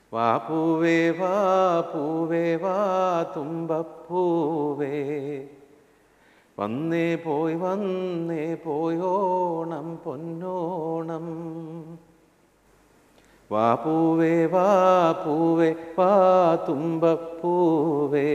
വാ പൂവേ വാ പൂവേ വാ തുമ്പപ്പൂവേ വന്നേ പോയി വന്നേ പോയോണം പൊന്നോണം വാ പൂവേ വാ പൂവേ വാ തുമ്പപ്പൂവേ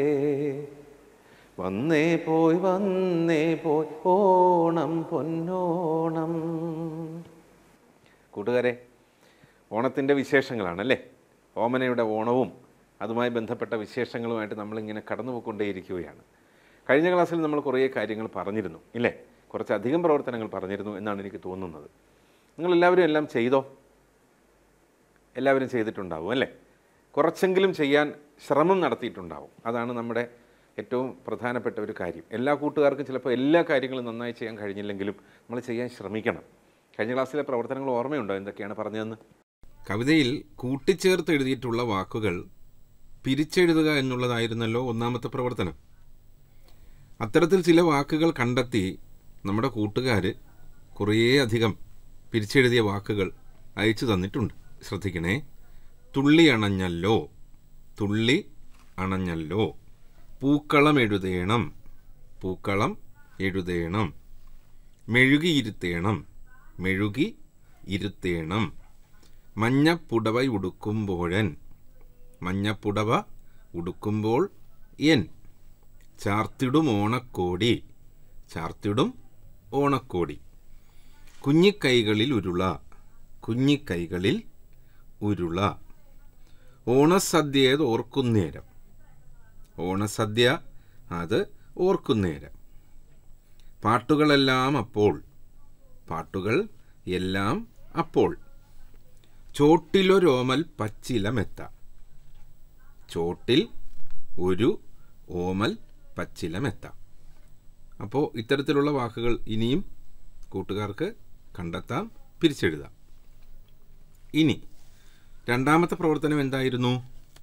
വന്നേ പോയി വന്നേ പോയി ഓണം പൊന്നോണം കൂട്ടുകാരെ ഓണത്തിൻ്റെ വിശേഷങ്ങളാണല്ലേ ഓമനയുടെ ഓണവും അതുമായി ബന്ധപ്പെട്ട വിശേഷങ്ങളുമായിട്ട് നമ്മളിങ്ങനെ കടന്നുപോയിക്കൊണ്ടേയിരിക്കുകയാണ് കഴിഞ്ഞ ക്ലാസ്സിൽ നമ്മൾ കുറേ കാര്യങ്ങൾ പറഞ്ഞിരുന്നു ഇല്ലേ കുറച്ചധികം പ്രവർത്തനങ്ങൾ പറഞ്ഞിരുന്നു എന്നാണ് എനിക്ക് തോന്നുന്നത് നിങ്ങളെല്ലാവരും എല്ലാം ചെയ്തോ എല്ലാവരും ചെയ്തിട്ടുണ്ടാവും അല്ലേ കുറച്ചെങ്കിലും ചെയ്യാൻ ശ്രമം നടത്തിയിട്ടുണ്ടാവും അതാണ് നമ്മുടെ ഏറ്റവും പ്രധാനപ്പെട്ട ഒരു കാര്യം എല്ലാ കൂട്ടുകാർക്കും ചിലപ്പോൾ എല്ലാ കാര്യങ്ങളും നന്നായി ചെയ്യാൻ കഴിഞ്ഞില്ലെങ്കിലും നമ്മൾ ചെയ്യാൻ ശ്രമിക്കണം കഴിഞ്ഞ ക്ലാസ്സിലെ പ്രവർത്തനങ്ങൾ ഓർമ്മയുണ്ടോ എന്തൊക്കെയാണ് പറഞ്ഞതെന്ന് കവിതയിൽ കൂട്ടിച്ചേർത്ത് എഴുതിയിട്ടുള്ള വാക്കുകൾ പിരിച്ചെഴുതുക എന്നുള്ളതായിരുന്നല്ലോ ഒന്നാമത്തെ പ്രവർത്തനം അത്തരത്തിൽ ചില വാക്കുകൾ കണ്ടെത്തി നമ്മുടെ കൂട്ടുകാർ കുറേയധികം പിരിച്ചെഴുതിയ വാക്കുകൾ അയച്ചു തന്നിട്ടുണ്ട് ശ്രദ്ധിക്കണേ തുള്ളി അണഞ്ഞല്ലോ തുള്ളി അണഞ്ഞല്ലോ പൂക്കളം എഴുതേണം പൂക്കളം എഴുതേണം മെഴുകിയിരുത്തേണം മെഴുകി ഇരുത്തേണം മഞ്ഞപ്പുടവ ഉടുക്കുമ്പോഴൻ മഞ്ഞപ്പുടവ ഉടുക്കുമ്പോൾ എൻ ചാർത്തിടും ഓണക്കോടി ചാർത്തിടും ഓണക്കോടി കുഞ്ഞിക്കൈകളിൽ ഉരുള കുഞ്ഞിക്കൈകളിൽ ഉരുള ഓണസദ്യത് ഓർക്കുന്നേരം ഓണസദ്യ അത് ഓർക്കുന്നേരം പാട്ടുകളെല്ലാം അപ്പോൾ പാട്ടുകൾ എല്ലാം അപ്പോൾ ചോട്ടിലൊരോമൽ പച്ചിലമെത്ത ചോട്ടിൽ ഒരു ഓമൽ പച്ചിലമെത്ത അപ്പോൾ ഇത്തരത്തിലുള്ള വാക്കുകൾ ഇനിയും കൂട്ടുകാർക്ക് കണ്ടെത്താം പിരിച്ചെഴുതാം ഇനി രണ്ടാമത്തെ പ്രവർത്തനം എന്തായിരുന്നു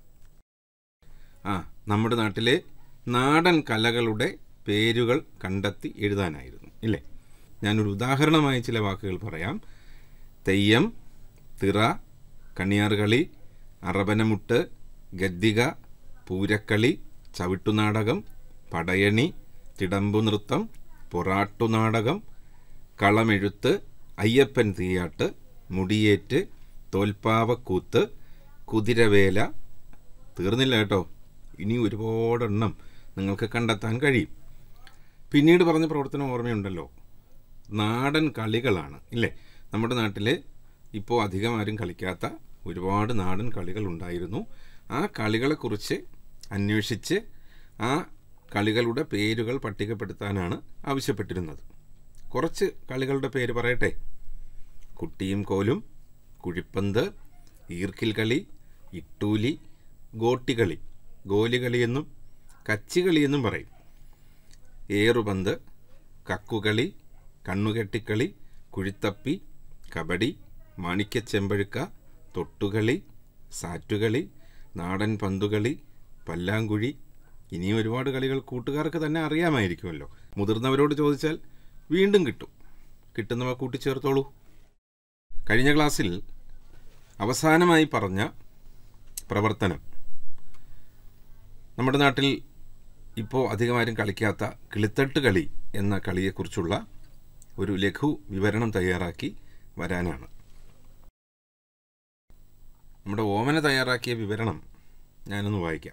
ആ നമ്മുടെ നാട്ടിലെ നാടൻ കലകളുടെ പേരുകൾ കണ്ടെത്തി എഴുതാനായിരുന്നു ഇല്ലേ ഞാനൊരു ഉദാഹരണമായി ചില വാക്കുകൾ പറയാം തെയ്യം തിറ കണിയാർകളി അറബനമുട്ട് ഗദ്ദിക പൂരക്കളി ചവിട്ടുനാടകം പടയണി തിടമ്പു നൃത്തം പൊറാട്ടുനാടകം കളമെഴുത്ത് അയ്യപ്പൻ തീയാട്ട് മുടിയേറ്റ് തോൽപ്പാവക്കൂത്ത് കുതിരവേല തീർന്നില്ല കേട്ടോ ഇനി ഒരുപാടെണ്ണം നിങ്ങൾക്ക് കണ്ടെത്താൻ കഴിയും പിന്നീട് പറഞ്ഞ പ്രവർത്തനം ഓർമ്മയുണ്ടല്ലോ നാടൻ കളികളാണ് ഇല്ലേ നമ്മുടെ നാട്ടിൽ ഇപ്പോൾ അധികം ആരും കളിക്കാത്ത ഒരുപാട് നാടൻ കളികൾ ഉണ്ടായിരുന്നു ആ കളികളെക്കുറിച്ച് അന്വേഷിച്ച് ആ കളികളുടെ പേരുകൾ പട്ടികപ്പെടുത്താനാണ് ആവശ്യപ്പെട്ടിരുന്നത് കുറച്ച് കളികളുടെ പേര് പറയട്ടെ കുട്ടിയും കോലും കുഴിപ്പന്ത് ഈർക്കിൽ കളി ഇട്ടൂലി ഗോട്ടികളി ഗോലികളിയെന്നും കച്ചികളിയെന്നും പറയും ഏറുപന്ത് കക്കുകളി കണ്ണുകെട്ടിക്കളി കുഴിത്തപ്പി കബഡി മാണിക്യച്ചെമ്പഴുക്ക തൊട്ടുകളി സാറ്റുകളി നാടൻ പന്തുകളി പല്ലാങ്കുഴി ഇനിയും ഒരുപാട് കളികൾ കൂട്ടുകാർക്ക് തന്നെ അറിയാമായിരിക്കുമല്ലോ മുതിർന്നവരോട് ചോദിച്ചാൽ വീണ്ടും കിട്ടും കിട്ടുന്നവ കൂട്ടിച്ചേർത്തോളൂ കഴിഞ്ഞ ക്ലാസ്സിൽ അവസാനമായി പറഞ്ഞ പ്രവർത്തനം നമ്മുടെ നാട്ടിൽ ഇപ്പോൾ അധികമാരും കളിക്കാത്ത കിളിത്തട്ട് കളി എന്ന കളിയെക്കുറിച്ചുള്ള ഒരു ലഘു വിവരണം തയ്യാറാക്കി വരാനാണ് നമ്മുടെ ഓമന തയ്യാറാക്കിയ വിവരണം ഞാനൊന്ന് വായിക്കാം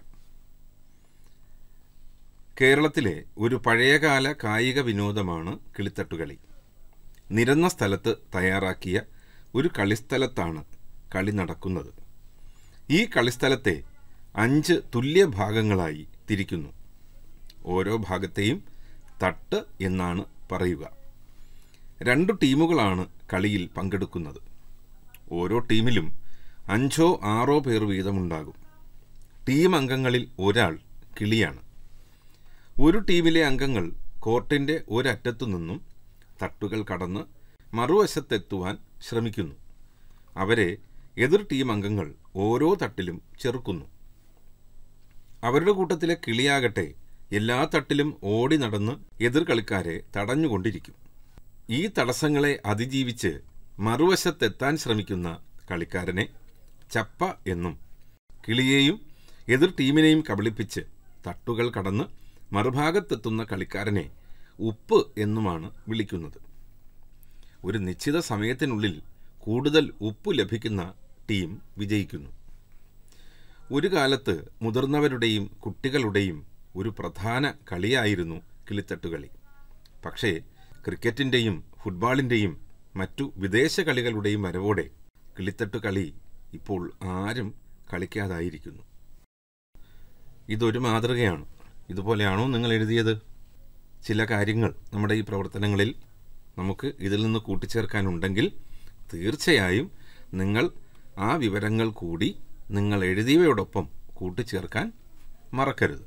കേരളത്തിലെ ഒരു പഴയകാല കായിക വിനോദമാണ് കിളിത്തട്ടുകളി നിരന്ന സ്ഥലത്ത് തയ്യാറാക്കിയ ഒരു കളിസ്ഥലത്താണ് കളി നടക്കുന്നത് ഈ കളിസ്ഥലത്തെ അഞ്ച് തുല്യ ഭാഗങ്ങളായി തിരിക്കുന്നു ഓരോ ഭാഗത്തെയും തട്ട് എന്നാണ് പറയുക രണ്ടു ടീമുകളാണ് കളിയിൽ പങ്കെടുക്കുന്നത് ഓരോ ടീമിലും അഞ്ചോ ആറോ പേർ വീതമുണ്ടാകും ടീം അംഗങ്ങളിൽ ഒരാൾ കിളിയാണ് ഒരു ടീമിലെ അംഗങ്ങൾ കോർട്ടിൻ്റെ ഒരറ്റത്തു നിന്നും തട്ടുകൾ കടന്ന് മറുവശത്തെത്തുവാൻ ശ്രമിക്കുന്നു അവരെ എതിർ ടീം അംഗങ്ങൾ ഓരോ തട്ടിലും ചെറുക്കുന്നു അവരുടെ കൂട്ടത്തിലെ കിളിയാകട്ടെ എല്ലാ തട്ടിലും ഓടി നടന്ന് എതിർ കളിക്കാരെ തടഞ്ഞുകൊണ്ടിരിക്കും ഈ തടസ്സങ്ങളെ അതിജീവിച്ച് മറുവശത്തെത്താൻ ശ്രമിക്കുന്ന കളിക്കാരനെ ചപ്പ എന്നും കിളിയെയും എതിർ ടീമിനെയും കബളിപ്പിച്ച് തട്ടുകൾ കടന്ന് മറുഭാഗത്തെത്തുന്ന കളിക്കാരനെ ഉപ്പ് എന്നുമാണ് വിളിക്കുന്നത് ഒരു നിശ്ചിത സമയത്തിനുള്ളിൽ കൂടുതൽ ഉപ്പ് ലഭിക്കുന്ന ടീം വിജയിക്കുന്നു ഒരു കാലത്ത് മുതിർന്നവരുടെയും കുട്ടികളുടെയും ഒരു പ്രധാന കളിയായിരുന്നു കിളിത്തട്ടുകളി പക്ഷേ ക്രിക്കറ്റിൻ്റെയും ഫുട്ബോളിൻ്റെയും മറ്റു വിദേശ കളികളുടെയും വരവോടെ കിളിത്തട്ട് കളി ഇപ്പോൾ ആരും കളിക്കാതായിരിക്കുന്നു ഇതൊരു മാതൃകയാണ് ഇതുപോലെയാണോ നിങ്ങൾ എഴുതിയത് ചില കാര്യങ്ങൾ നമ്മുടെ ഈ പ്രവർത്തനങ്ങളിൽ നമുക്ക് ഇതിൽ നിന്ന് കൂട്ടിച്ചേർക്കാനുണ്ടെങ്കിൽ തീർച്ചയായും നിങ്ങൾ ആ വിവരങ്ങൾ കൂടി നിങ്ങൾ എഴുതിയവയോടൊപ്പം കൂട്ടിച്ചേർക്കാൻ മറക്കരുത്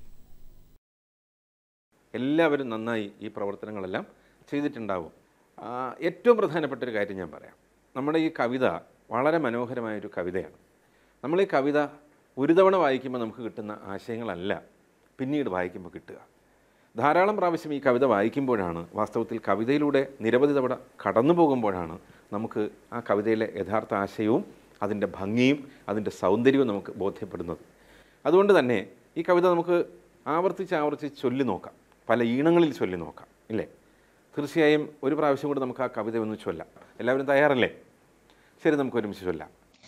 എല്ലാവരും നന്നായി ഈ പ്രവർത്തനങ്ങളെല്ലാം ചെയ്തിട്ടുണ്ടാവും ആ, ഏറ്റവും പ്രധാനപ്പെട്ട ഒരു കാര്യം ഞാൻ പറയാം നമ്മുടെ ഈ കവിത വളരെ മനോഹരമായൊരു കവിതയാണ് നമ്മൾ ഈ കവിത ഒരു തവണ വായിക്കുമ്പോൾ നമുക്ക് കിട്ടുന്ന ആശയങ്ങളല്ല പിന്നീട് വായിക്കുമ്പോൾ കിട്ടുക ധാരാളം പ്രാവശ്യം ഈ കവിത വായിക്കുമ്പോഴാണ് വാസ്തവത്തിൽ കവിതയിലൂടെ നിരവധി തവണ കടന്നു പോകുമ്പോഴാണ് നമുക്ക് ആ കവിതയിലെ യഥാർത്ഥ ആശയവും അതിൻ്റെ ഭംഗിയും അതിൻ്റെ സൗന്ദര്യവും നമുക്ക് ബോധ്യപ്പെടുന്നത് അതുകൊണ്ട് തന്നെ ഈ കവിത നമുക്ക് ആവർത്തിച്ച് ആവർത്തിച്ച് ചൊല്ലി നോക്കാം പല ഈണങ്ങളിൽ ചൊല്ലി നോക്കാം ഇല്ലേ തീർച്ചയായും ഒരു പ്രാവശ്യം കൂടി നമുക്ക് ആ കവിത ഒന്ന് ചൊല്ലാം എല്ലാവരും തയ്യാറല്ലേ ശരി നമുക്ക് ഒരുമിച്ച് ചൊല്ലാം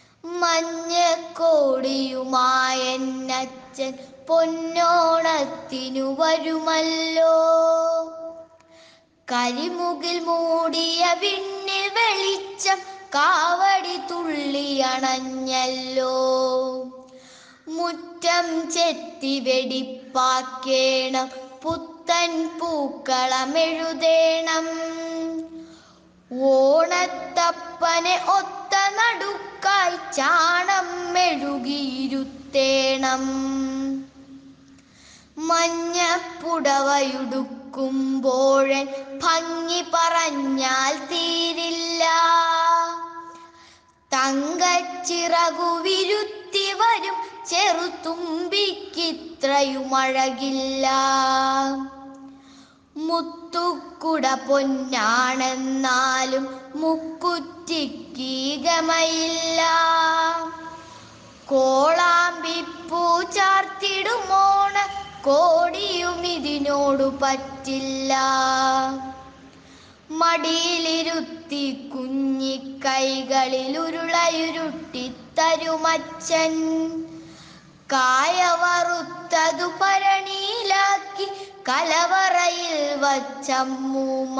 മഞ്ഞക്കോടിയുമായന്നച്ചൻ പൊന്നോണത്തിനു വരുമല്ലോ കരിമുകിൽ മൂടിയ വിണ്ണിൽ വെളിച്ചം കാവടി തുള്ളിയണഞ്ഞല്ലോ മുറ്റം ചെത്തി വെടിപ്പാക്കേണം പുത്തൻ പൂക്കളമെഴുതേണം ഓണത്തപ്പനെ ഒത്ത നടുക്കായി ചാണം മെഴുകിയിരുത്തേണം മഞ്ഞപ്പുടവയുടുക്കുമ്പോഴൻ ഭംഗി പറഞ്ഞാൽ തീരില്ല തങ്കച്ചിറകു വിരുത്തി വരും ചെറുതുമ്പിക്കിത്രയുമഴകില്ല മുത്തുക്കുട പൊന്നാണെന്നാലും മുക്കുറ്റിക്ക് ഗമയില്ല കോളാമ്പിപ്പൂ ചാർത്തിടുമോണ കോടിയും ഇതിനോടു പറ്റില്ല മടിയിലിരുത്തി കുഞ്ഞിക്കൈകളിൽ ഉരുളയുരുട്ടി തരുമച്ചൻ കായ വറുത്തതു പരണിയിലാക്കി കലവറയിൽ വച്ചമ്മൂമ്മ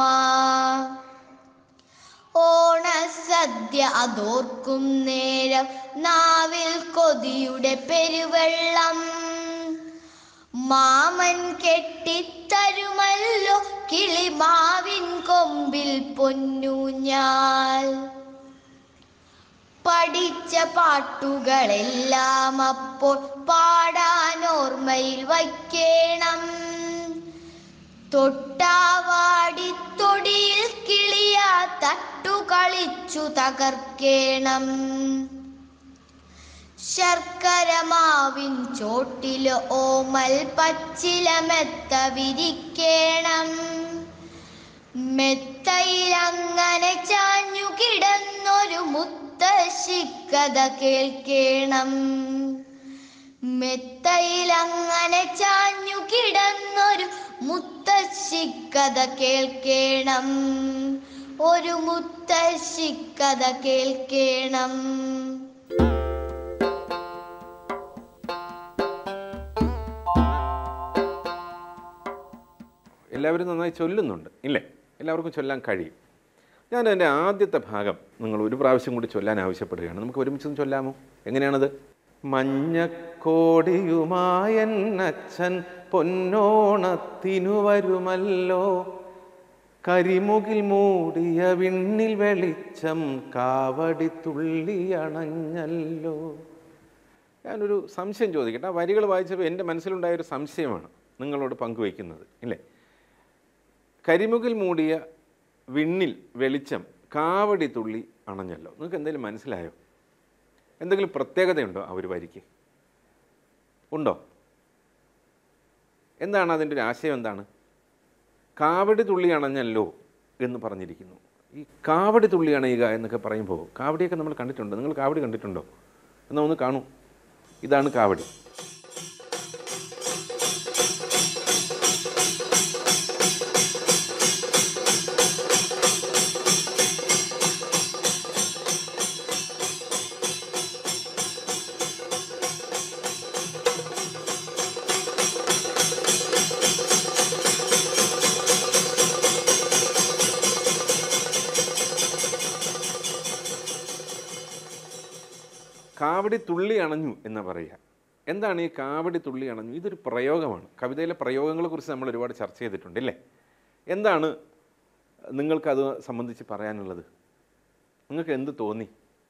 ഓണസദ്യ അതോർക്കും നേരം നാവിൽ കൊതിയുടെ പെരുവെള്ളം മാമൻ കെട്ടിത്തരുമല്ലോ കിളിമാവിൻ കൊമ്പിൽ പൊന്നൂഞ്ഞാൽ പഠിച്ച പാട്ടുകളെല്ലാം അപ്പോൾ പാടാനോർമ്മയിൽ വയ്ക്കേണം തൊട്ടാവാടിത്തൊടിയിൽ കിളിയാ തട്ടു കളിച്ചു തകർക്കേണം ശർക്കരമാവിൻ ചോട്ടില് ഓമൽ പച്ചിലമെത്ത വിരിക്കേണം മെത്തയിലങ്ങനെ ചാഞ്ഞു കിടന്നൊരു മുത്തശ്ശിക്കഥ കേൾക്കേണം മെത്തയിലങ്ങനെ ചാഞ്ഞു കിടന്നൊരു മുത്തശ്ശിക്കഥ കേൾക്കേണം ഒരു മുത്തശ്ശിക്കഥ കേൾക്കേണം എല്ലാവരും നന്നായി ചൊല്ലുന്നുണ്ട് ഇല്ലേ എല്ലാവർക്കും ചൊല്ലാൻ കഴിയും ഞാൻ എൻ്റെ ആദ്യത്തെ ഭാഗം നിങ്ങൾ ഒരു പ്രാവശ്യം കൂടി ചൊല്ലാൻ ആവശ്യപ്പെടുകയാണ് നമുക്ക് ഒരുമിച്ച് ഒന്ന് ചൊല്ലാമോ എങ്ങനെയാണത് മഞ്ഞക്കോടിയുമായന്നച്ഛൻ പൊന്നോണത്തിനു വരുമല്ലോ കരിമുകിൽ മൂടിയ വിണ്ണിൽ വെളിച്ചം കാവടി തുള്ളിയണഞ്ഞല്ലോ ഞാനൊരു സംശയം ചോദിക്കട്ടെ ആ വരികൾ വായിച്ചപ്പോൾ എൻ്റെ മനസ്സിലുണ്ടായ ഒരു സംശയമാണ് നിങ്ങളോട് പങ്കുവയ്ക്കുന്നത് ഇല്ലേ കരിമുകിൽ മൂടിയ വിണ്ണിൽ വെളിച്ചം കാവടി തുള്ളി അണഞ്ഞല്ലോ നിങ്ങൾക്ക് എന്തെങ്കിലും മനസ്സിലായോ എന്തെങ്കിലും പ്രത്യേകതയുണ്ടോ ആ ഒരു വരിക്ക് ഉണ്ടോ എന്താണ് അതിൻ്റെ ഒരു ആശയം എന്താണ് കാവടി തുള്ളി അണഞ്ഞല്ലോ എന്ന് പറഞ്ഞിരിക്കുന്നു ഈ കാവടി തുള്ളി അണയുക എന്നൊക്കെ പറയുമ്പോൾ കാവടിയൊക്കെ നമ്മൾ കണ്ടിട്ടുണ്ട് നിങ്ങൾ കാവടി കണ്ടിട്ടുണ്ടോ എന്നാൽ ഒന്ന് കാണൂ ഇതാണ് കാവടി കാവടി തുള്ളി അണഞ്ഞു എന്ന് പറയുക എന്താണ് ഈ കാവടി തുള്ളി അണഞ്ഞു ഇതൊരു പ്രയോഗമാണ് കവിതയിലെ പ്രയോഗങ്ങളെക്കുറിച്ച് നമ്മൾ ഒരുപാട് ചർച്ച ചെയ്തിട്ടുണ്ട് അല്ലേ എന്താണ് നിങ്ങൾക്കത് സംബന്ധിച്ച് പറയാനുള്ളത് നിങ്ങൾക്ക് എന്ത് തോന്നി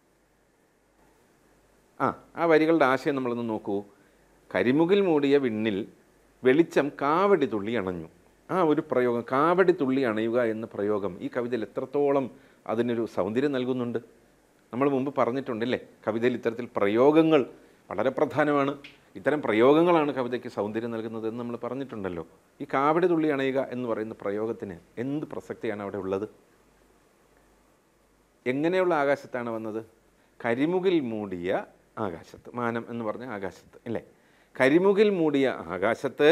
ആ ആ വരികളുടെ ആശയം നമ്മളൊന്ന് നോക്കൂ കരിമുകിൽ മൂടിയ വിണ്ണിൽ വെളിച്ചം കാവടി തുള്ളി അണഞ്ഞു ആ ഒരു പ്രയോഗം കാവടി തുള്ളി അണയുക എന്ന പ്രയോഗം ഈ കവിതയിൽ എത്രത്തോളം അതിനൊരു സൗന്ദര്യം നൽകുന്നുണ്ട് നമ്മൾ മുമ്പ് പറഞ്ഞിട്ടുണ്ടല്ലേ കവിതയിൽ ഇത്തരത്തിൽ പ്രയോഗങ്ങൾ വളരെ പ്രധാനമാണ് ഇത്തരം പ്രയോഗങ്ങളാണ് കവിതയ്ക്ക് സൗന്ദര്യം നൽകുന്നത് എന്ന് നമ്മൾ പറഞ്ഞിട്ടുണ്ടല്ലോ ഈ കാവടി തുള്ളി അണയുക എന്ന് പറയുന്ന പ്രയോഗത്തിന് എന്ത് പ്രസക്തിയാണ് അവിടെ ഉള്ളത് എങ്ങനെയുള്ള ആകാശത്താണ് വന്നത് കരിമുകിൽ മൂടിയ ആകാശത്ത് മാനം എന്ന് പറഞ്ഞ ആകാശത്ത് അല്ലേ കരിമുകിൽ മൂടിയ ആകാശത്ത്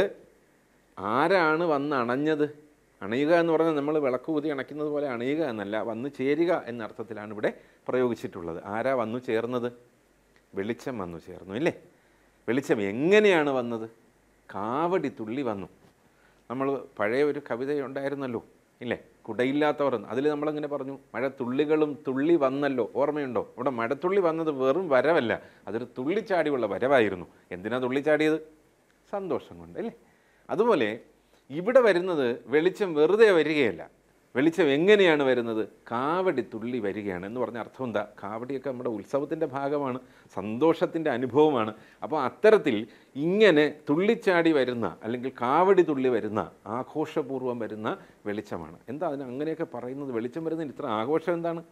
ആരാണ് വന്ന് അണഞ്ഞത് അണയുക എന്ന് പറഞ്ഞാൽ നമ്മൾ വിളക്ക് ഊതി അണയ്ക്കുന്നത് പോലെ അണയുക എന്നല്ല വന്നു ചേരുക എന്ന അർത്ഥത്തിലാണ് ഇവിടെ പ്രയോഗിച്ചിട്ടുള്ളത് ആരാ വന്നു ചേർന്നത് വെളിച്ചം വന്നു ചേർന്നു ഇല്ലേ വെളിച്ചം എങ്ങനെയാണ് വന്നത് കാവടി തുള്ളി വന്നു നമ്മൾ പഴയ ഒരു കവിതയുണ്ടായിരുന്നല്ലോ ഇല്ലേ കുടയില്ലാത്തവർ അതിൽ നമ്മളങ്ങനെ പറഞ്ഞു മഴത്തുള്ളികളും തുള്ളി വന്നല്ലോ ഓർമ്മയുണ്ടോ ഇവിടെ മഴത്തുള്ളി വന്നത് വെറും വരവല്ല അതൊരു തുള്ളിച്ചാടിയുള്ള വരവായിരുന്നു എന്തിനാ തുള്ളിച്ചാടിയത് സന്തോഷം കൊണ്ട് അല്ലേ അതുപോലെ ഇവിടെ വരുന്നത് വെളിച്ചം വെറുതെ വരികയല്ല വെളിച്ചം എങ്ങനെയാണ് വരുന്നത് കാവടി തുള്ളി വരികയാണ് എന്ന് പറഞ്ഞ അർത്ഥം എന്താ കാവടിയൊക്കെ നമ്മുടെ ഉത്സവത്തിൻ്റെ ഭാഗമാണ് സന്തോഷത്തിൻ്റെ അനുഭവമാണ് അപ്പോൾ അത്തരത്തിൽ ഇങ്ങനെ തുള്ളിച്ചാടി വരുന്ന അല്ലെങ്കിൽ കാവടി തുള്ളി വരുന്ന ആഘോഷപൂർവ്വം വരുന്ന വെളിച്ചമാണ് എന്താ അതിന് അങ്ങനെയൊക്കെ പറയുന്നത് വെളിച്ചം വരുന്നതിന് ഇത്ര ആഘോഷം എന്താണ്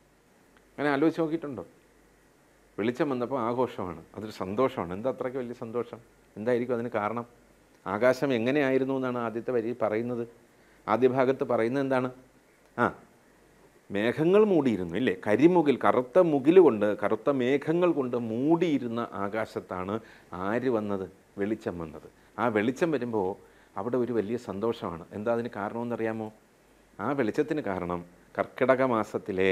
അങ്ങനെ ആലോചിച്ച് നോക്കിയിട്ടുണ്ടോ വെളിച്ചം വന്നപ്പോൾ ആഘോഷമാണ് അതൊരു സന്തോഷമാണ് എന്താ അത്രയ്ക്ക് വലിയ സന്തോഷം എന്തായിരിക്കും അതിന് കാരണം ആകാശം എങ്ങനെയായിരുന്നു എന്നാണ് ആദ്യത്തെ വരി പറയുന്നത് ആദ്യ ഭാഗത്ത് പറയുന്നത് എന്താണ് ആ മേഘങ്ങൾ മൂടിയിരുന്നു ഇല്ലേ കരിമുകിൽ കറുത്ത മുകിൽ കൊണ്ട് കറുത്ത മേഘങ്ങൾ കൊണ്ട് മൂടിയിരുന്ന ആകാശത്താണ് ആര് വന്നത് വെളിച്ചം വന്നത് ആ വെളിച്ചം വരുമ്പോൾ അവിടെ ഒരു വലിയ സന്തോഷമാണ് എന്താ അതിന് കാരണമെന്നറിയാമോ ആ വെളിച്ചത്തിന് കാരണം കർക്കിടക മാസത്തിലെ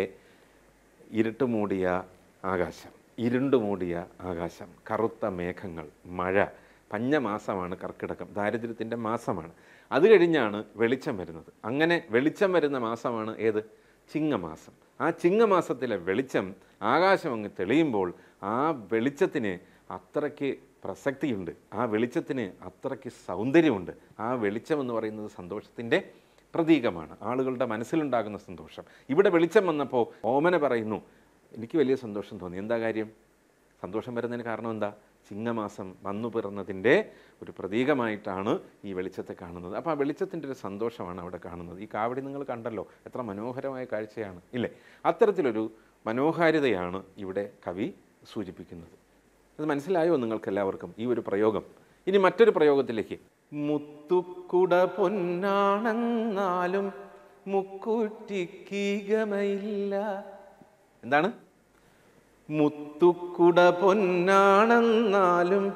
ഇരുട്ട് മൂടിയ ആകാശം ഇരുണ്ടു മൂടിയ ആകാശം കറുത്ത മേഘങ്ങൾ മഴ പഞ്ഞ മാസമാണ് കർക്കിടകം ദാരിദ്ര്യത്തിൻ്റെ മാസമാണ് അത് കഴിഞ്ഞാണ് വെളിച്ചം വരുന്നത് അങ്ങനെ വെളിച്ചം വരുന്ന മാസമാണ് ഏത് ചിങ്ങമാസം ആ ചിങ്ങമാസത്തിലെ വെളിച്ചം ആകാശം അങ്ങ് തെളിയുമ്പോൾ ആ വെളിച്ചത്തിന് അത്രയ്ക്ക് പ്രസക്തിയുണ്ട് ആ വെളിച്ചത്തിന് അത്രയ്ക്ക് സൗന്ദര്യമുണ്ട് ആ വെളിച്ചം എന്ന് പറയുന്നത് സന്തോഷത്തിൻ്റെ പ്രതീകമാണ് ആളുകളുടെ മനസ്സിലുണ്ടാകുന്ന സന്തോഷം ഇവിടെ വെളിച്ചം വന്നപ്പോൾ ഓമന പറയുന്നു എനിക്ക് വലിയ സന്തോഷം തോന്നി എന്താ കാര്യം സന്തോഷം വരുന്നതിന് കാരണം എന്താ ചിങ്ങമാസം വന്നു പിറന്നതിൻ്റെ ഒരു പ്രതീകമായിട്ടാണ് ഈ വെളിച്ചത്തെ കാണുന്നത് അപ്പോൾ ആ വെളിച്ചത്തിൻ്റെ ഒരു സന്തോഷമാണ് അവിടെ കാണുന്നത് ഈ കാവടി നിങ്ങൾ കണ്ടല്ലോ എത്ര മനോഹരമായ കാഴ്ചയാണ് ഇല്ലേ അത്തരത്തിലൊരു മനോഹാരിതയാണ് ഇവിടെ കവി സൂചിപ്പിക്കുന്നത് അത് മനസ്സിലായോ നിങ്ങൾക്ക് എല്ലാവർക്കും ഈ ഒരു പ്രയോഗം ഇനി മറ്റൊരു പ്രയോഗത്തിലേക്ക് മുത്തുക്കുട പൊന്നാണെന്നാലും മുക്കുറ്റിക്കീകമയില്ല എന്താണ് മുത്തുക്കുട പൊന്നാണെന്നാലും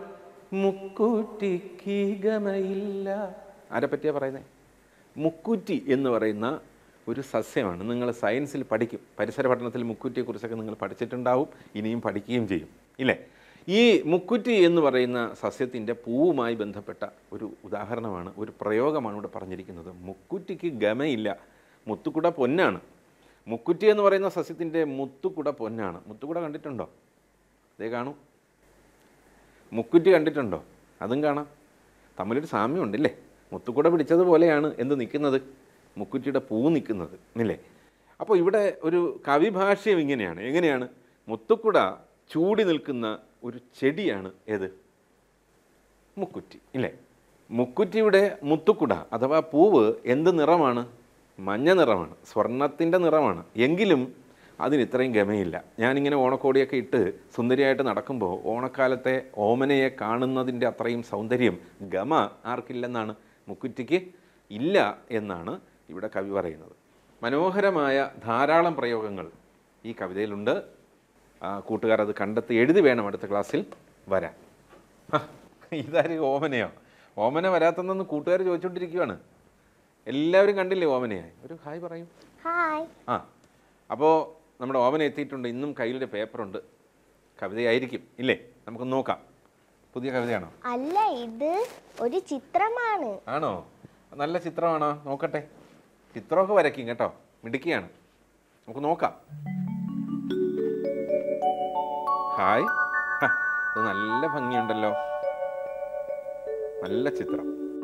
മുക്കൂറ്റിക്കീകമയില്ല ആരെ പറ്റിയാ പറയുന്നത് മുക്കൂറ്റി എന്ന് പറയുന്ന ഒരു സസ്യമാണ് നിങ്ങൾ സയൻസിൽ പഠിക്കും പരിസര പഠനത്തിൽ മുക്കൂറ്റിയെക്കുറിച്ചൊക്കെ നിങ്ങൾ പഠിച്ചിട്ടുണ്ടാവും ഇനിയും പഠിക്കുകയും ചെയ്യും ഇല്ലേ ഈ മുക്കുറ്റി എന്ന് പറയുന്ന സസ്യത്തിൻ്റെ പൂവുമായി ബന്ധപ്പെട്ട ഒരു ഉദാഹരണമാണ് ഒരു പ്രയോഗമാണ് ഇവിടെ പറഞ്ഞിരിക്കുന്നത് മുക്കുറ്റിക്ക് ഗമയില്ല മുത്തുക്കുട പൊന്നാണ് മുക്കുറ്റി എന്ന് പറയുന്ന സസ്യത്തിൻ്റെ മുത്തുക്കുട പൊന്നാണ് മുത്തുക്കുട കണ്ടിട്ടുണ്ടോ അതേ കാണൂ മുക്കുറ്റി കണ്ടിട്ടുണ്ടോ അതും കാണാം തമ്മിലൊരു സാമ്യമുണ്ടല്ലേ മുത്തുക്കുട പിടിച്ചതുപോലെയാണ് എന്ത് നിൽക്കുന്നത് മുക്കുറ്റിയുടെ പൂ നിൽക്കുന്നത് ഇല്ലേ അപ്പോൾ ഇവിടെ ഒരു കവിഭാഷ്യം ഇങ്ങനെയാണ് എങ്ങനെയാണ് മുത്തുക്കുട ചൂടി നിൽക്കുന്ന ഒരു ചെടിയാണ് ഏത് മുക്കുറ്റി ഇല്ലേ മുക്കുറ്റിയുടെ മുത്തുക്കുട അഥവാ പൂവ് എന്ത് നിറമാണ് മഞ്ഞ നിറമാണ് സ്വർണത്തിൻ്റെ നിറമാണ് എങ്കിലും അതിന് ഇത്രയും ഗമയില്ല ഞാനിങ്ങനെ ഓണക്കോടിയൊക്കെ ഇട്ട് സുന്ദരിയായിട്ട് നടക്കുമ്പോൾ ഓണക്കാലത്തെ ഓമനയെ കാണുന്നതിൻ്റെ അത്രയും സൗന്ദര്യം ഗമ ആർക്കില്ലെന്നാണ് മുക്കുറ്റിക്ക് ഇല്ല എന്നാണ് ഇവിടെ കവി പറയുന്നത് മനോഹരമായ ധാരാളം പ്രയോഗങ്ങൾ ഈ കവിതയിലുണ്ട് ആ, കൂട്ടുകാർ അത് കണ്ടെത്തി എഴുതി വേണം അടുത്ത ക്ലാസ്സിൽ വരാൻ ഹ, ഇതാര് ഓമനയോ ഓമന വരാത്തെന്നൊന്ന് കൂട്ടുകാർ ചോദിച്ചുകൊണ്ടിരിക്കുവാണ് എല്ലാവരും കണ്ടില്ലേ ഓമനയെ ഒരു ഹായ് പറയും ഹായ് ആ അപ്പോൾ നമ്മുടെ ഓമന എത്തിയിട്ടുണ്ട് ഇന്നും കയ്യിലൊരു പേപ്പറുണ്ട് കവിതയായിരിക്കും ഇല്ലേ നമുക്ക് നോക്കാം പുതിയ കവിതയാണോ അല്ല ഇത് ഒരു ചിത്രമാണ് ആണോ നല്ല ചിത്രമാണോ നോക്കട്ടെ ചിത്രമൊക്കെ വരയ്ക്കും കേട്ടോ മിടുക്കിയാണ് നമുക്ക് നോക്കാം ഹായ് ഹ, ഇത് നല്ല ഭംഗിയുണ്ടല്ലോ നല്ല ചിത്രം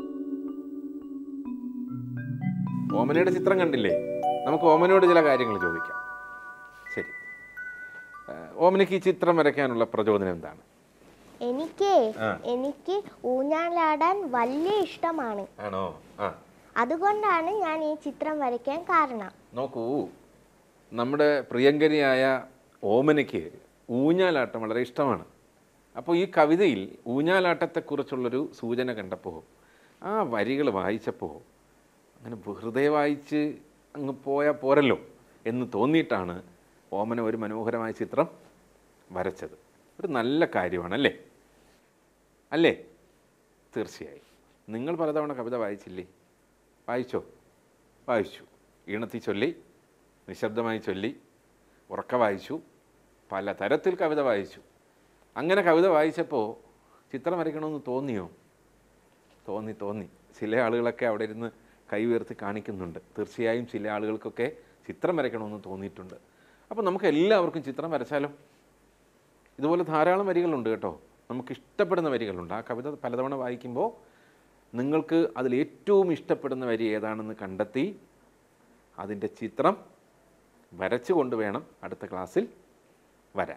ഓമനയുടെ ചിത്രം കണ്ടില്ലേ നമുക്ക് ഓമനയോട് ചില കാര്യങ്ങൾ ചോദിക്കാം ശരി ഏഹ്, ഓമനയ്ക്ക് ഈ ചിത്രം വരയ്ക്കാനുള്ള പ്രചോദനം എന്താണ് എനിക്ക് ആ. എനിക്ക് ഊഞ്ഞാലാടാൻ വലിയ ഇഷ്ടമാണ് ആണോ ആ അതുകൊണ്ടാണ് ഞാൻ ഈ ചിത്രം വരയ്ക്കാൻ കാരണം നോക്കൂ നമ്മുടെ പ്രിയങ്കരിയായ ഓമനയ്ക്ക് ഊഞ്ഞാലാട്ടം വളരെ ഇഷ്ടമാണ് അപ്പോൾ ഈ കവിതയിൽ ഊഞ്ഞാലാട്ടത്തെക്കുറിച്ചുള്ളൊരു സൂചന കണ്ടപ്പോൾ ആ വരികൾ വായിച്ചപ്പോൾ അങ്ങനെ വെറുതെ വായിച്ച് അങ്ങ് പോയാൽ പോരല്ലോ എന്ന് തോന്നിയിട്ടാണ് ഓമന ഒരു മനോഹരമായ ചിത്രം വരച്ചത് ഒരു നല്ല കാര്യമാണല്ലേ അല്ലേ തീർച്ചയായും നിങ്ങൾ പലതവണ കവിത വായിച്ചില്ലേ വായിച്ചോ വായിച്ചു ഈണത്തിൽ ചൊല്ലി നിശബ്ദമായി ചൊല്ലി ഉറക്ക വായിച്ചു പല തരത്തിൽ കവിത വായിച്ചു അങ്ങനെ കവിത വായിച്ചപ്പോൾ ചിത്രം വരയ്ക്കണമെന്ന് തോന്നിയോ തോന്നി തോന്നി ചില ആളുകളൊക്കെ അവിടെ ഇരുന്ന് കൈ ഉയർത്തി കാണിക്കുന്നുണ്ട് തീർച്ചയായും ചില ആളുകൾക്കൊക്കെ ചിത്രം വരയ്ക്കണമെന്ന് തോന്നിയിട്ടുണ്ട് അപ്പോൾ നമുക്ക് എല്ലാവർക്കും ചിത്രം വരച്ചാലോ ഇതുപോലെ ധാരാളം വരികളുണ്ട് കേട്ടോ നമുക്ക് ഇഷ്ടപ്പെടുന്ന വരികളുണ്ട് ആ കവിത പലതവണ വായിക്കുമ്പോൾ നിങ്ങൾക്ക് അതിൽ ഏറ്റവും ഇഷ്ടപ്പെടുന്ന വരി ഏതാണെന്ന് കണ്ടെത്തി അതിൻ്റെ ചിത്രം വരച്ചുകൊണ്ട് വേണം അടുത്ത ക്ലാസ്സിൽ വരാൻ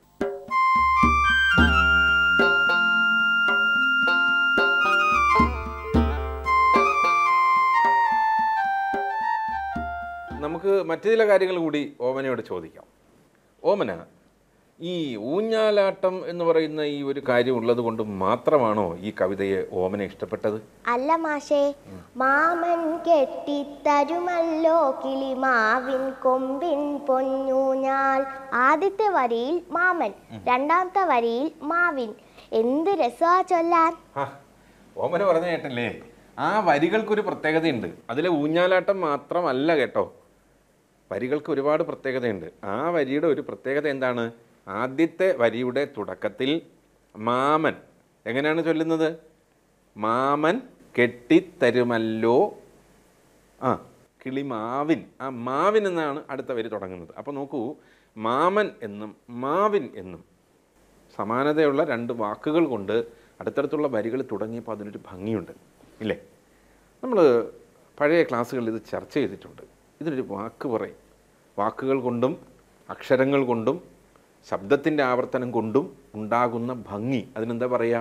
നമുക്ക് മറ്റു ചില കാര്യങ്ങൾ കൂടി ഓമനയോട് ചോദിക്കാം ഓമന ഈ ഊഞ്ഞാലാട്ടം എന്ന് പറയുന്ന ഈ ഒരു കാര്യം ഉള്ളത് കൊണ്ട് മാത്രമാണോ ഈ കവിതയെ ഓമന ഇഷ്ടപ്പെട്ടത് അല്ല മാഷേ മാമൻ കെട്ടിത്തരുമല്ലോ കിളിമാവിൻ കൊമ്പിൻ പൊന്നൂഞ്ഞാൽ ആദ്യത്തെ വരിയിൽ മാമൻ രണ്ടാമത്തെ വരിയിൽ മാവിൻ എന്ത് രസമാ ചൊല്ലാൻ ആ, ഓമന പറഞ്ഞ കേട്ടല്ലേ ആ വരികൾക്കൊരു പ്രത്യേകതയുണ്ട് അതിലെ ഊഞ്ഞാലാട്ടം മാത്രമല്ല കേട്ടോ വരികൾക്ക് ഒരുപാട് പ്രത്യേകതയുണ്ട് ആ വരിയുടെ ഒരു പ്രത്യേകത എന്താണ് ആദ്യത്തെ വരിയുടെ തുടക്കത്തിൽ മാമൻ എങ്ങനെയാണ് ചൊല്ലുന്നത് മാമൻ കെട്ടിത്തരുമല്ലോ ആ കിളിമാവിൻ ആ മാവിൻ എന്നാണ് അടുത്ത വരി തുടങ്ങുന്നത് അപ്പോൾ നോക്കൂ മാമൻ എന്നും മാവിൻ എന്നും സമാനതയുള്ള രണ്ട് വാക്കുകൾ കൊണ്ട് അടുത്തടുത്തുള്ള വരികൾ തുടങ്ങിയപ്പോൾ അതിനൊരു ഭംഗിയുണ്ട് ഇല്ലേ നമ്മൾ പഴയ ക്ലാസ്സുകളിൽ ഇത് ചർച്ച ചെയ്തിട്ടുണ്ട് ഇതിനൊരു വാക്ക് പറയും വാക്കുകൾ കൊണ്ടും അക്ഷരങ്ങൾ കൊണ്ടും ശബ്ദത്തിൻ്റെ ആവർത്തനം കൊണ്ടും ഉണ്ടാകുന്ന ഭംഗി അതിനെന്താ പറയുക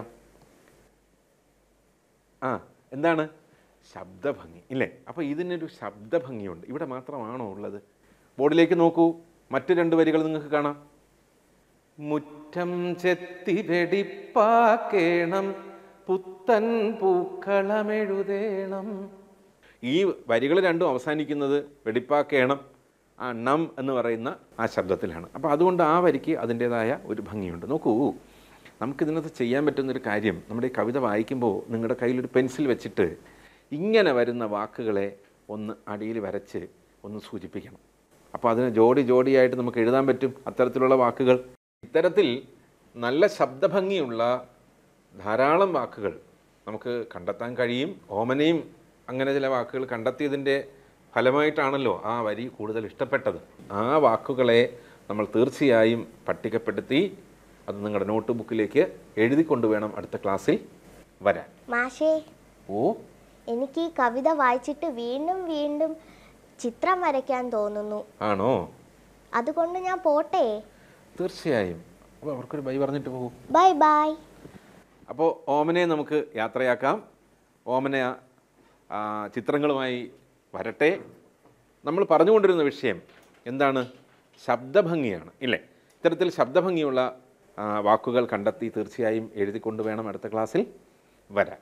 ആ എന്താണ് ശബ്ദഭംഗി ഇല്ലേ അപ്പോൾ ഇതിനൊരു ശബ്ദഭംഗിയുണ്ട് ഇവിടെ മാത്രമാണോ ഉള്ളത് ബോർഡിലേക്ക് നോക്കൂ മറ്റു രണ്ട് വരികൾ നിങ്ങൾക്ക് കാണാം മുറ്റം ചെത്തി വെടിപ്പാക്കേണം പുത്തൻ പൂക്കളമെഴുതേണം ഈ വരികൾ രണ്ടും അവസാനിക്കുന്നത് വെടിപ്പാക്കേണം ആ ണം എന്ന് പറയുന്ന ആ ശബ്ദത്തിലാണ് അപ്പോൾ അതുകൊണ്ട് ആ വരിക്ക് അതിൻ്റേതായ ഒരു ഭംഗിയുണ്ട് നോക്കൂ നമുക്കിതിനകത്ത് ചെയ്യാൻ പറ്റുന്നൊരു കാര്യം നമ്മുടെ ഈ കവിത വായിക്കുമ്പോൾ നിങ്ങളുടെ കയ്യിലൊരു പെൻസിൽ വെച്ചിട്ട് ഇങ്ങനെ വരുന്ന വാക്കുകളെ ഒന്ന് അടിയിൽ വരച്ച് ഒന്ന് സൂചിപ്പിക്കണം അപ്പോൾ അതിന് ജോഡി ജോഡിയായിട്ട് നമുക്ക് എഴുതാൻ പറ്റും അത്തരത്തിലുള്ള വാക്കുകൾ ഇത്തരത്തിൽ നല്ല ശബ്ദഭംഗിയുള്ള ധാരാളം വാക്കുകൾ നമുക്ക് കണ്ടെത്താൻ കഴിയും ഓമനയും അങ്ങനെ ചില വാക്കുകൾ കണ്ടെത്തിയതിൻ്റെ ഫലമായിട്ടാണല്ലോ ആ വരി കൂടുതൽ ഇഷ്ടപ്പെട്ടത് ആ വാക്കുകളെ നമ്മൾ തീർച്ചയായും പട്ടികപ്പെടുത്തി അത് നിങ്ങളുടെ നോട്ട് ബുക്കിലേക്ക് എഴുതി കൊണ്ടുവേണം അടുത്ത ക്ലാസ്സിൽ വരാൻ മാഷേ ഓ എനിക്ക് ഈ കവിത വായിച്ചിട്ട് വീണ്ടും വീണ്ടും ചിത്രം വരയ്ക്കാൻ തോന്നുന്നു ആണോ അതുകൊണ്ട് ഞാൻ പോട്ടെ തീർച്ചയായും അപ്പോൾ അവർക്കൊരു ബൈ പറഞ്ഞിട്ട് പോകൂ ബൈ ബൈ അപ്പോൾ ഓമനയെ നമുക്ക് യാത്രയാക്കാം ഓമന ആ, ചിത്രങ്ങളുമായി വരട്ടെ നമ്മൾ പറഞ്ഞുകൊണ്ടിരുന്ന വിഷയം എന്താണ് ശബ്ദഭംഗിയാണ് ഇല്ലേ ഇത്തരത്തിൽ ശബ്ദഭംഗിയുള്ള ആ, വാക്കുകൾ കണ്ടെത്തി തീർച്ചയായും എഴുതിക്കൊണ്ട് വേണം അടുത്ത ക്ലാസ്സിൽ വരാൻ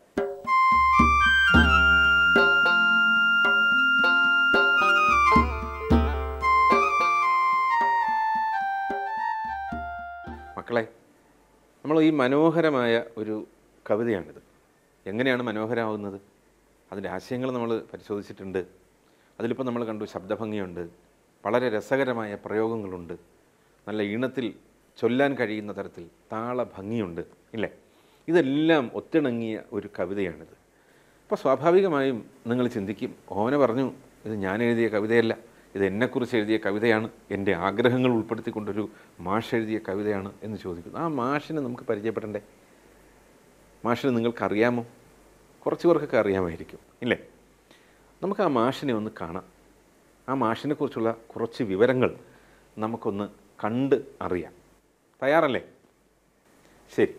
മക്കളെ നമ്മൾ ഈ മനോഹരമായ ഒരു കവിതയാണിത് എങ്ങനെയാണ് മനോഹരമാവുന്നത് അതിൻ്റെ ആശയങ്ങൾ നമ്മൾ പരിശോധിച്ചിട്ടുണ്ട് അതിലിപ്പോൾ നമ്മൾ കണ്ടു ശബ്ദഭംഗിയുണ്ട് വളരെ രസകരമായ പ്രയോഗങ്ങളുണ്ട് നല്ല ഈണത്തിൽ ചൊല്ലാൻ കഴിയുന്ന തരത്തിൽ താളഭംഗിയുണ്ട് ഇല്ലേ ഇതെല്ലാം ഒത്തിണങ്ങിയ ഒരു കവിതയാണിത് അപ്പോൾ സ്വാഭാവികമായും നിങ്ങൾ ചിന്തിക്കും ഓന പറഞ്ഞു ഇത് ഞാൻ എഴുതിയ കവിതയല്ല ഇത് എന്നെക്കുറിച്ച് എഴുതിയ കവിതയാണ് എൻ്റെ ആഗ്രഹങ്ങൾ ഉൾപ്പെടുത്തിക്കൊണ്ടൊരു മാഷ് എഴുതിയ കവിതയാണ് എന്ന് ചോദിക്കുന്നു ആ മാഷിനെ നമുക്ക് പരിചയപ്പെടണ്ടേ മാഷിനെ നിങ്ങൾക്കറിയാമോ കുറച്ച് പേർക്കൊക്കെ അറിയാമായിരിക്കും ഇല്ലേ നമുക്ക് ആ മാഷിനെ ഒന്ന് കാണാം ആ മാഷിനെ കുറിച്ചുള്ള കുറച്ച് വിവരങ്ങൾ നമുക്കൊന്ന് കണ്ട് അറിയാം തയ്യാറല്ലേ ശരി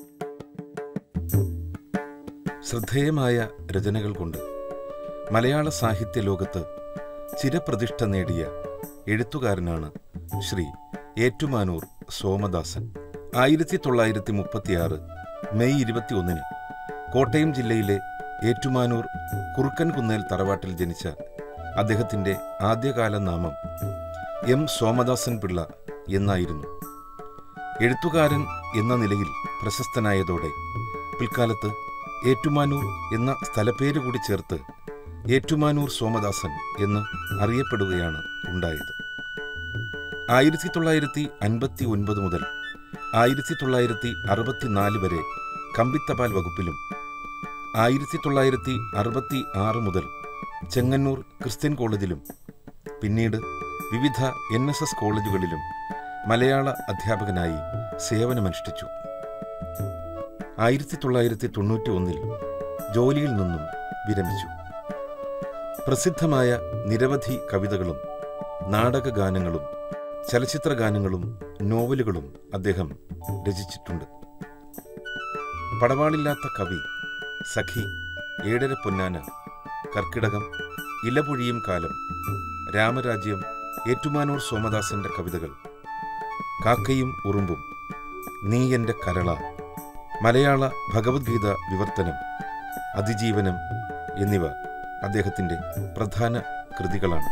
ശ്രദ്ധേയമായ രചനകൾ കൊണ്ട് മലയാള സാഹിത്യ ലോകത്ത് ചിരപ്രതിഷ്ഠ നേടിയ എഴുത്തുകാരനാണ് ശ്രീ ഏറ്റുമാനൂർ സോമദാസൻ ആയിരത്തി തൊള്ളായിരത്തി മുപ്പത്തിയാറ് മെയ് ഇരുപത്തിയൊന്നിന് കോട്ടയം ജില്ലയിലെ ഏറ്റുമാനൂർ കുറുക്കൻകുന്നേൽ തറവാട്ടിൽ ജനിച്ച അദ്ദേഹത്തിൻ്റെ ആദ്യകാല നാമം എം സോമദാസൻ പിള്ള എന്നായിരുന്നു എഴുത്തുകാരൻ എന്ന നിലയിൽ പ്രശസ്തനായതോടെ പിൽക്കാലത്ത് ഏറ്റുമാനൂർ എന്ന സ്ഥലപ്പേര് കൂടി ചേർത്ത് ഏറ്റുമാനൂർ സോമദാസൻ എന്ന് അറിയപ്പെടുകയാണ് ഉണ്ടായത് ആയിരത്തി തൊള്ളായിരത്തി അൻപത്തി ഒൻപത് മുതൽ ആയിരത്തി തൊള്ളായിരത്തി അറുപത്തിനാല് വരെ കമ്പിത്തപാൽ വകുപ്പിലും ആയിരത്തി തൊള്ളായിരത്തി അറുപത്തി ആറ് മുതൽ ചെങ്ങന്നൂർ ക്രിസ്ത്യൻ കോളേജിലും പിന്നീട് വിവിധ എൻ എസ് എസ് കോളേജുകളിലും മലയാള അധ്യാപകനായി സേവനമനുഷ്ഠിച്ചു ആയിരത്തി തൊള്ളായിരത്തി തൊണ്ണൂറ്റി ഒന്നിൽ ജോലിയിൽ നിന്നും വിരമിച്ചു പ്രസിദ്ധമായ നിരവധി കവിതകളും നാടകഗാനങ്ങളും ചലച്ചിത്ര ഗാനങ്ങളും നോവലുകളും അദ്ദേഹം രചിച്ചിട്ടുണ്ട് പടവാളില്ലാത്ത കവി സഖി ഏഴര പൊന്നാന കർക്കിടകം ഇലപൊഴിയും കാലം രാമരാജ്യം ഏറ്റുമാനൂർ സോമദാസന്റെ കവിതകൾ കാക്കയും ഉറുമ്പും നീ എൻ്റെ കരള മലയാള ഭഗവത്ഗീത വിവർത്തനം അതിജീവനം എന്നിവ അദ്ദേഹത്തിൻ്റെ പ്രധാന കൃതികളാണ്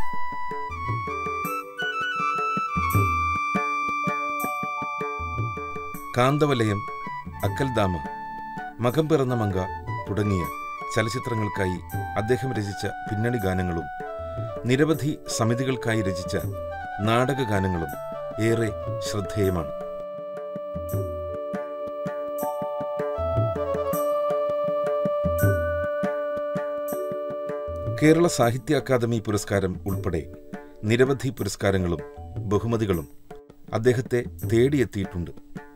കാന്തവലയം അക്കൽദാമ മകം പിറന്ന മങ്ക തുടങ്ങിയ ചലച്ചിത്രങ്ങൾക്കായി അദ്ദേഹം രചിച്ച പിന്നണി ഗാനങ്ങളും നിരവധി സമിതികൾക്കായി രചിച്ച നാടകഗാനങ്ങളും ഏറെ ശ്രദ്ധേയമാണ് കേരള സാഹിത്യ അക്കാദമി പുരസ്കാരം ഉൾപ്പെടെ നിരവധി പുരസ്കാരങ്ങളും ബഹുമതികളും അദ്ദേഹത്തെ തേടിയെത്തിയിട്ടുണ്ട്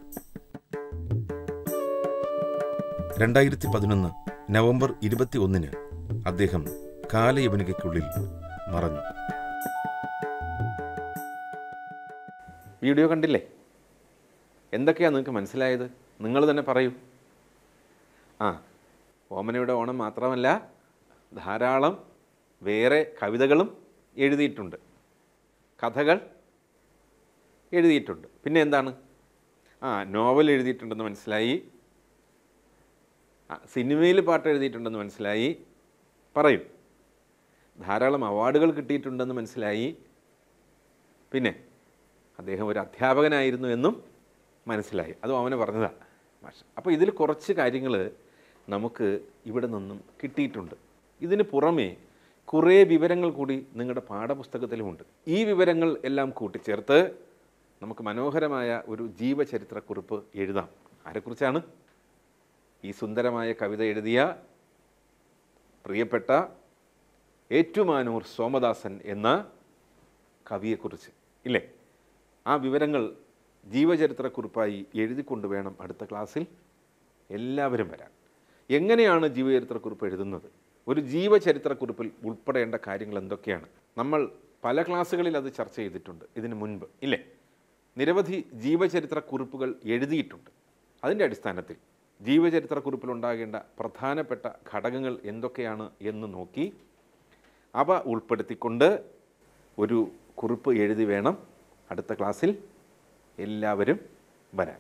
രണ്ടായിരത്തി പതിനൊന്ന് നവംബർ ഇരുപത്തി ഒന്നിന് അദ്ദേഹം കാലയവനികയ്ക്കുള്ളിൽ മറഞ്ഞു വീഡിയോ കണ്ടില്ലേ എന്തൊക്കെയാണ് നിങ്ങൾക്ക് മനസ്സിലായത് നിങ്ങൾ തന്നെ പറയൂ ആ ഓമനയുടെ ഓണം മാത്രമല്ല ധാരാളം വേറെ കവിതകളും എഴുതിയിട്ടുണ്ട് കഥകൾ എഴുതിയിട്ടുണ്ട് പിന്നെ എന്താണ് ആ നോവൽ എഴുതിയിട്ടുണ്ടെന്ന് മനസ്സിലായി ആ സിനിമയിൽ പാട്ട് എഴുതിയിട്ടുണ്ടെന്ന് മനസ്സിലായി പറയും ധാരാളം അവാർഡുകൾ കിട്ടിയിട്ടുണ്ടെന്ന് മനസ്സിലായി പിന്നെ അദ്ദേഹം ഒരു അധ്യാപകനായിരുന്നു എന്നും മനസ്സിലായി അതും അവന് പറഞ്ഞതാണ് മാഷ് അപ്പോൾ ഇതിൽ കുറച്ച് കാര്യങ്ങൾ നമുക്ക് ഇവിടെ നിന്നും കിട്ടിയിട്ടുണ്ട് ഇതിന് പുറമേ കുറേ വിവരങ്ങൾ കൂടി നിങ്ങളുടെ പാഠപുസ്തകത്തിലുമുണ്ട് ഈ വിവരങ്ങൾ എല്ലാം കൂട്ടിച്ചേർത്ത് നമുക്ക് മനോഹരമായ ഒരു ജീവചരിത്രക്കുറിപ്പ് എഴുതാം ആരെക്കുറിച്ചാണ് ഈ സുന്ദരമായ കവിത എഴുതിയ പ്രിയപ്പെട്ട ഏറ്റുമാനൂർ സോമദാസൻ എന്ന കവിയെക്കുറിച്ച് ഇല്ലേ ആ വിവരങ്ങൾ ജീവചരിത്രക്കുറിപ്പായി എഴുതിക്കൊണ്ട് വേണം അടുത്ത ക്ലാസ്സിൽ എല്ലാവരും വരാൻ എങ്ങനെയാണ് ജീവചരിത്രക്കുറിപ്പ് എഴുതുന്നത് ഒരു ജീവചരിത്രക്കുറിപ്പിൽ ഉൾപ്പെടേണ്ട കാര്യങ്ങൾ എന്തൊക്കെയാണ് നമ്മൾ പല ക്ലാസ്സുകളിൽ അത് ചർച്ച ചെയ്തിട്ടുണ്ട് ഇതിനു മുൻപ് ഇല്ലേ നിരവധി ജീവചരിത്രക്കുറിപ്പുകൾ എഴുതിയിട്ടുണ്ട് അതിൻ്റെ അടിസ്ഥാനത്തിൽ ജീവചരിത്രക്കുറിപ്പിൽ ഉണ്ടാകേണ്ട പ്രധാനപ്പെട്ട ഘടകങ്ങൾ എന്തൊക്കെയാണ് എന്ന് നോക്കി അവ ഉൾപ്പെടുത്തിക്കൊണ്ട് ഒരു കുറിപ്പ് എഴുതി വേണം അടുത്ത ക്ലാസ്സിൽ എല്ലാവരും വരാൻ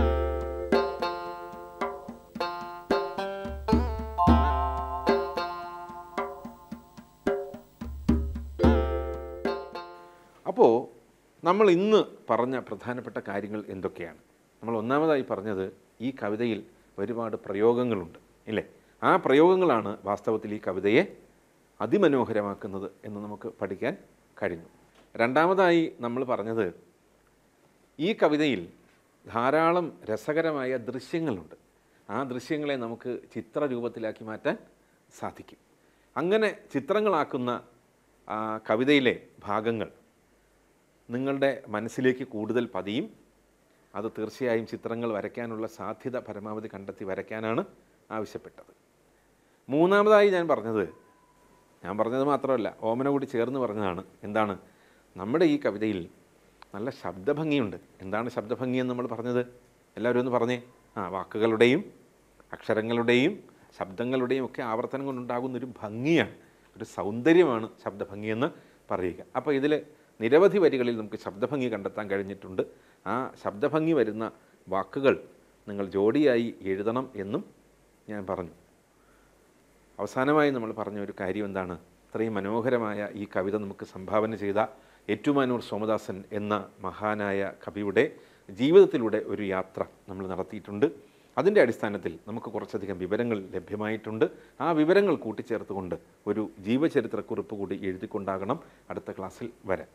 അപ്പോൾ നമ്മൾ ഇന്ന് പറഞ്ഞ പ്രധാനപ്പെട്ട കാര്യങ്ങൾ എന്തൊക്കെയാണ് നമ്മൾ ഒന്നാമതായി പറഞ്ഞത് ഈ കവിതയിൽ ഒരുപാട് പ്രയോഗങ്ങളുണ്ട് ഇല്ലേ ആ പ്രയോഗങ്ങളാണ് വാസ്തവത്തിൽ ഈ കവിതയെ അതിമനോഹരമാക്കുന്നത് എന്ന് നമുക്ക് പഠിക്കാൻ കഴിഞ്ഞു രണ്ടാമതായി നമ്മൾ പറഞ്ഞത് ഈ കവിതയിൽ ധാരാളം രസകരമായ ദൃശ്യങ്ങളുണ്ട് ആ ദൃശ്യങ്ങളെ നമുക്ക് ചിത്രരൂപത്തിലാക്കി മാറ്റാൻ സാധിക്കും അങ്ങനെ ചിത്രങ്ങളാക്കുന്ന ആ കവിതയിലെ ഭാഗങ്ങൾ നിങ്ങളുടെ മനസ്സിലേക്ക് കൂടുതൽ പതിയും അത് തീർച്ചയായും ചിത്രങ്ങൾ വരയ്ക്കാനുള്ള സാധ്യത പരമാവധി കണ്ടെത്തി വരയ്ക്കാനാണ് ആവശ്യപ്പെട്ടത് മൂന്നാമതായി ഞാൻ പറഞ്ഞത് ഞാൻ പറഞ്ഞത് മാത്രമല്ല ഓമന കൂടി ചേർന്ന് പറഞ്ഞതാണ് എന്താണ് നമ്മുടെ ഈ കവിതയിൽ നല്ല ശബ്ദഭംഗിയുണ്ട് എന്താണ് ശബ്ദഭംഗി എന്ന് നമ്മൾ പറഞ്ഞത് എല്ലാവരും ഒന്ന് പറഞ്ഞേ ആ വാക്കുകളുടെയും അക്ഷരങ്ങളുടെയും ശബ്ദങ്ങളുടെയും ഒക്കെ ആവർത്തനം കൊണ്ടുണ്ടാകുന്ന ഒരു ഭംഗിയാണ് ഒരു സൗന്ദര്യമാണ് ശബ്ദഭംഗി എന്ന് പറയുക അപ്പോൾ ഇതിൽ നിരവധി വരികളിൽ നമുക്ക് ശബ്ദഭംഗി കണ്ടെത്താൻ കഴിഞ്ഞിട്ടുണ്ട് ആ ശബ്ദഭംഗി വരുന്ന വാക്കുകൾ നിങ്ങൾ ജോഡിയായി എഴുതണം എന്നും ഞാൻ പറഞ്ഞു അവസാനമായി നമ്മൾ പറഞ്ഞ ഒരു കാര്യം എന്താണ് ഇത്രയും മനോഹരമായ ഈ കവിത നമുക്ക് സംഭാവന ചെയ്ത ഏറ്റുമാനൂർ സോമദാസൻ എന്ന മഹാനായ കവിയുടെ ജീവിതത്തിലൂടെ ഒരു യാത്ര നമ്മൾ നടത്തിയിട്ടുണ്ട് അതിൻ്റെ അടിസ്ഥാനത്തിൽ നമുക്ക് കുറച്ചധികം വിവരങ്ങൾ ലഭ്യമായിട്ടുണ്ട് ആ വിവരങ്ങൾ കൂട്ടിച്ചേർത്തുകൊണ്ട് ഒരു ജീവചരിത്രക്കുറിപ്പ് കൂടി എഴുതിക്കൊണ്ടാകണം അടുത്ത ക്ലാസ്സിൽ വരാൻ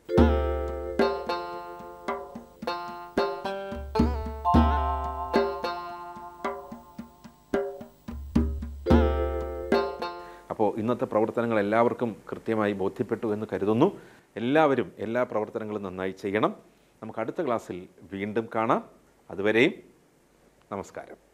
അപ്പോൾ ഇന്നത്തെ പ്രവർത്തനങ്ങൾ എല്ലാവർക്കും കൃത്യമായി ബോധ്യപ്പെട്ടു എന്ന് കരുതുന്നു എല്ലാവരും എല്ലാ പ്രവർത്തനങ്ങളും നന്നായി ചെയ്യണം നമുക്ക് അടുത്ത ക്ലാസ്സിൽ വീണ്ടും കാണാം അതുവരെയും നമസ്കാരം